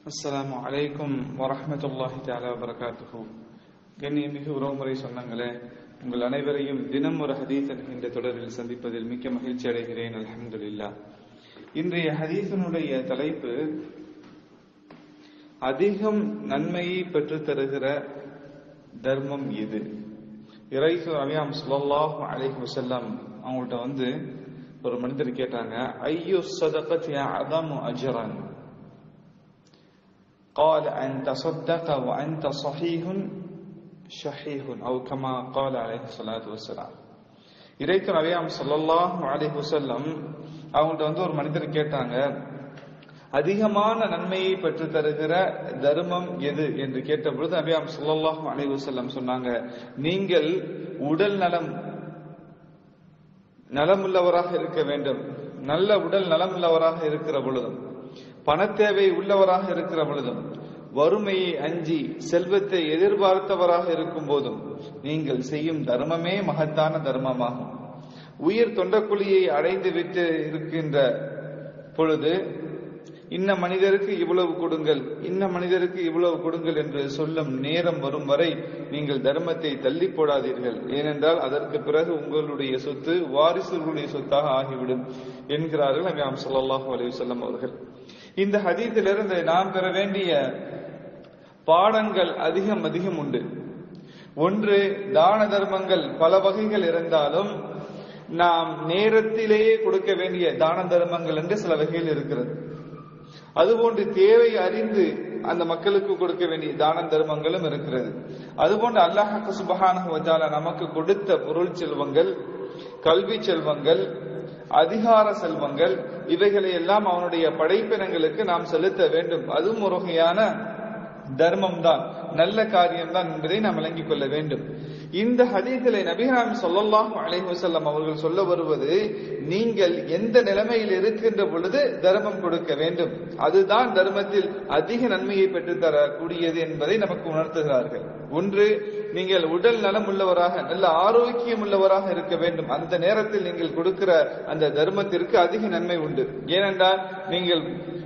அஸ்ஸலாமு அலைக்கும் வரஹ்மத்துல்லாஹி தஆலா வபரகாத்துஹு கண்ணியமிகு உறவுமுறை சொந்தங்களே உங்கள் அனைவரையும் தினம் ஒரு ஹதீஸ் என்கின்ற தொடரில் சந்திப்பதில் மிக்க மகிழ்ச்சி அடைகிறேன் அல்ஹம்துலில்லாஹ் இன்றைய ஹதீஸினுடைய தலைப்பு அதிகம் நன்மையை பெற்றுத் தருகிற தர்மம் எது இறைசு அலியாம் ஸல்லல்லாஹு அலைஹி வஸல்லம் அவங்கள்ட்ட வந்து ஒரு மனிதர் கேட்டாங்க ஐயோ சதகத் அதமு அஜரன் قال أن تصدق وأنت صحيح شحيح أو كما قال عليه الصلاة والسلام இறைக்கு நபியாம் ஸல்லல்லாஹு அலைஹி வஸல்லம் அவங்கள்ட்ட வந்து ஒரு மனிதர் கேட்டாங்க அதிகமான நன்மையை பெற்று தருகிற தர்மம் எது என்று கேட்ட பொழுது நபியாம் ஸல்லல்லாஹு அலைஹி வஸல்லம் சொன்னாங்க நீங்கள் உடல் நலம் நலமுள்ளவராக இருக்க வேண்டும் நல்ல உடல் நலமுள்ளவராக இருக்கிற பொழுதும் பணத்தேவை உள்ளவராக இருக்கிற பொழுதும் வறுமையை அஞ்சி செல்வத்தை எதிர்பார்த்தவராக இருக்கும் போதும் நீங்கள் செய்யும் தர்மமே மகத்தான தர்மமாகும் உயிர் தொண்டக்குழியை அடைந்து விட்டு இருக்கின்ற பொழுது இன்ன மனிதருக்கு இவ்வளவு கொடுங்கள் இன்ன மனிதருக்கு இவ்வளவு கொடுங்கள் என்று சொல்லும் நேரம் வரும் வரை நீங்கள் தர்மத்தை தள்ளி போடாதீர்கள் ஏனென்றால் அதற்கு பிறகு உங்களுடைய சொத்து வாரிசுகளுடைய சொத்தாக ஆகிவிடும் என்கிறார்கள் நபியாம் ஸல்லல்லாஹு அலைஹி வஸல்லம் அவர்கள் இந்த ஹதீஸிலிருந்து நாம் பெற வேண்டிய பாடங்கள் அதிகம் அதிகம் உண்டு ஒன்று தான தர்மங்கள் பல வகைகள் இருந்தாலும் நாம் நேரத்திலேயே கொடுக்க வேண்டிய தான தர்மங்கள் என்று சில வகைகள் இருக்கிறது அதுபோன்று தேவை அறிந்து அந்த மக்களுக்கு கொடுக்க வேண்டிய தான தர்மங்களும் இருக்கிறது அதுபோன்று அல்லாஹாக்கு சுபஹான நமக்கு கொடுத்த பொருள் செல்வங்கள் கல்வி செல்வங்கள் அதிகார செல்வங்கள் இவைகளை எல்லாம் அவனுடைய படைப்பினங்களுக்கு நாம் செலுத்த வேண்டும் அதுவும் ஒரு வகையான தர்மம் தான் நல்ல காரியம் தான் என்பதை நாம் விளங்கிக் கொள்ள வேண்டும் இந்த ஹதீஸிலே நபிஹாம் சொல்லல்லாஹு அலைஹி வஸல்லம் அவர்கள் சொல்ல வருவது நீங்கள் எந்த நிலைமையில் இருக்கின்ற பொழுது தர்மம் கொடுக்க வேண்டும் அதுதான் தர்மத்தில் அதிக நன்மையை பெற்றுத் தரக்கூடியது என்பதை நமக்கு உணர்த்துகிறார்கள் ஒன்று நீங்கள் உடல் நலம் உள்ளவராக நல்ல ஆரோக்கியம் உள்ளவராக இருக்க வேண்டும் அந்த நேரத்தில் நீங்கள் கொடுக்கிற அந்த தர்மத்திற்கு அதிக நன்மை உண்டு ஏனென்றால் நீங்கள்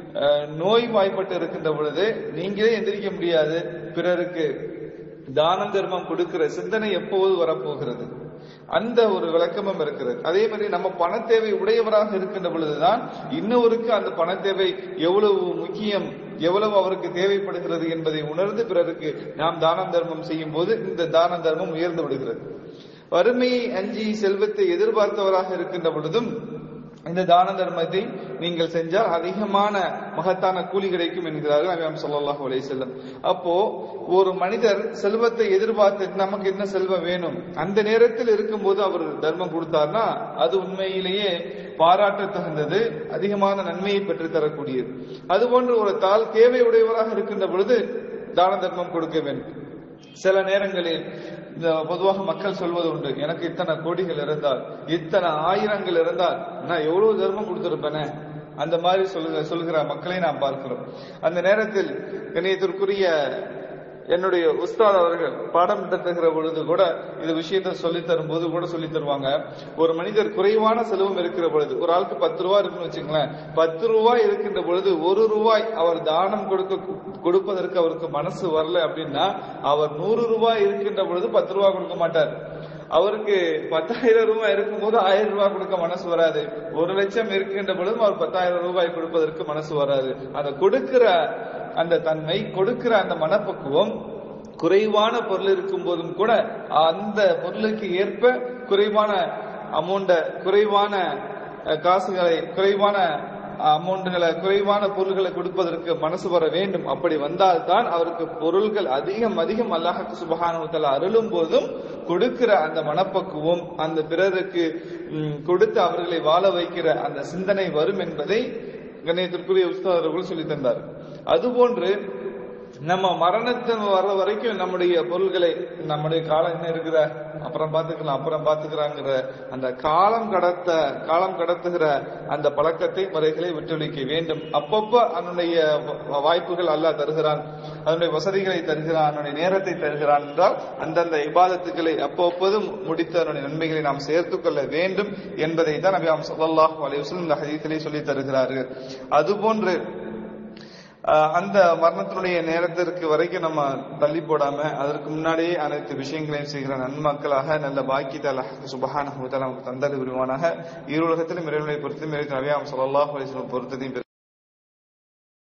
நோய் வாய்ப்பட்டு இருக்கின்ற பொழுது நீங்களே எந்திரிக்க முடியாது பிறருக்கு தானம் தர்மம் கொடுக்கிற சிந்தனை எப்போது வரப்போகிறது அந்த ஒரு விளக்கமும் இருக்கிறது அதே மாதிரி நம்ம பண தேவை உடையவராக இருக்கின்ற பொழுதுதான் இன்னொருக்கு அந்த பண தேவை எவ்வளவு முக்கியம் எவ்வளவு அவருக்கு தேவைப்படுகிறது என்பதை உணர்ந்து பிறருக்கு நாம் தானம் தர்மம் செய்யும் போது இந்த தான தர்மம் உயர்ந்து விடுகிறது வறுமையை அஞ்சி செல்வத்தை எதிர்பார்த்தவராக இருக்கின்ற பொழுதும் இந்த தான தர்மத்தை நீங்கள் செஞ்சால் அதிகமான மகத்தான கூலி கிடைக்கும் என்கிறார்கள் நபியாம் சொல்லல்லாஹு அலைஹி செல்லம் அப்போ ஒரு மனிதர் செல்வத்தை எதிர்பார்த்து நமக்கு என்ன செல்வம் வேணும் அந்த நேரத்தில் இருக்கும்போது அவர் தர்மம் கொடுத்தார்னா அது உண்மையிலேயே பாராட்ட தகுந்தது அதிகமான நன்மையை பெற்று தரக்கூடியது அதுபோன்று ஒரு தாள் தேவை உடையவராக இருக்கின்ற பொழுது தான தர்மம் கொடுக்க வேண்டும் சில நேரங்களில் இந்த பொதுவாக மக்கள் சொல்வது உண்டு எனக்கு இத்தனை கோடிகள் இருந்தால் இத்தனை ஆயிரங்கள் இருந்தால் நான் எவ்வளவு தர்மம் கொடுத்திருப்பேனே அந்த மாதிரி சொல்லுங்க சொல்லுகிற மக்களை நாம் பார்க்கிறோம் அந்த நேரத்தில் கணியத்திற்குரிய என்னுடைய உஸ்தாத் அவர்கள் பாடம் நடத்துகிற பொழுது கூட இந்த விஷயத்தை சொல்லி தரும் போது கூட சொல்லி தருவாங்க ஒரு மனிதர் குறைவான செலவும் இருக்கிற பொழுது ஒரு ஆளுக்கு பத்து ரூபாய் இருக்குன்னு வச்சுங்களேன் பத்து ரூபாய் இருக்கின்ற பொழுது ஒரு ரூபாய் அவர் தானம் கொடுக்க கொடுப்பதற்கு அவருக்கு மனசு வரல அப்படின்னா அவர் நூறு ரூபாய் இருக்கின்ற பொழுது பத்து ரூபாய் கொடுக்க மாட்டார் அவருக்கு பத்தாயிரம் ரூபாய் இருக்கும் போது ஆயிரம் ரூபாய் கொடுக்க மனசு வராது ஒரு லட்சம் இருக்கின்ற பொழுதும் அவர் பத்தாயிரம் ரூபாய் கொடுப்பதற்கு மனசு வராது அந்த கொடுக்கிற அந்த தன்மை கொடுக்கிற அந்த மனப்பக்குவம் குறைவான பொருள் இருக்கும் போதும் கூட அந்த பொருளுக்கு ஏற்ப குறைவான அமௌண்ட குறைவான காசுகளை குறைவான அமௌண்ட்களை குறைவான பொருள்களை கொடுப்பதற்கு மனசு வர வேண்டும் அப்படி வந்தால்தான் அவருக்கு பொருள்கள் அதிகம் அதிகம் அல்லாஹுக்கு சுபகானுத்தல அருளும் போதும் கொடுக்கிற அந்த மனப்பக்குவம் அந்த பிறருக்கு கொடுத்து அவர்களை வாழ வைக்கிற அந்த சிந்தனை வரும் என்பதை கணேசத்திற்குரிய உஸ்தாதர்கள் சொல்லி தந்தார் அதுபோன்று நம்ம மரணத்தின் வர்ற வரைக்கும் நம்முடைய பொருள்களை நம்முடைய காலம் என்ன இருக்குத அப்புறம் பாத்துக்கலாம் அப்புறம் பாத்துக்கிறாங்கிற அந்த காலம் கடத்த காலம் கடத்துகிற அந்த பழக்கத்தை முறைகளை விட்டுவிக்க வேண்டும் அப்பப்ப அதனுடைய வாய்ப்புகள் அல்ல தருகிறான் அதனுடைய வசதிகளை தருகிறான் அதனுடைய நேரத்தை தருகிறான் என்றால் அந்தந்த இபாதத்துக்களை அப்பப்போதும் முடித்த அதனுடைய நன்மைகளை நாம் சேர்த்துக் கொள்ள வேண்டும் என்பதை தான் நபி சொல்லல்லாஹு அலைவசம் இந்த ஹதீத்திலே சொல்லி தருகிறார்கள் அதுபோன்று ஆஹ் அந்த மரணத்தினுடைய நேரத்திற்கு வரைக்கும் நம்ம தள்ளி போடாம அதற்கு முன்னாடியே அனைத்து விஷயங்களையும் செய்கிற நன்மக்களாக நல்ல பாக்கியத்தை அல்லாஹ் சுபஹானஹு வ தஆலா நமக்கு தந்தது புரிவானாக இருலகத்திலும் இறைவனை பொறுத்தும் இறை நபியாம் ஸல்லல்லாஹு அலைஹி வஸல்லம் பொறுத்ததையும்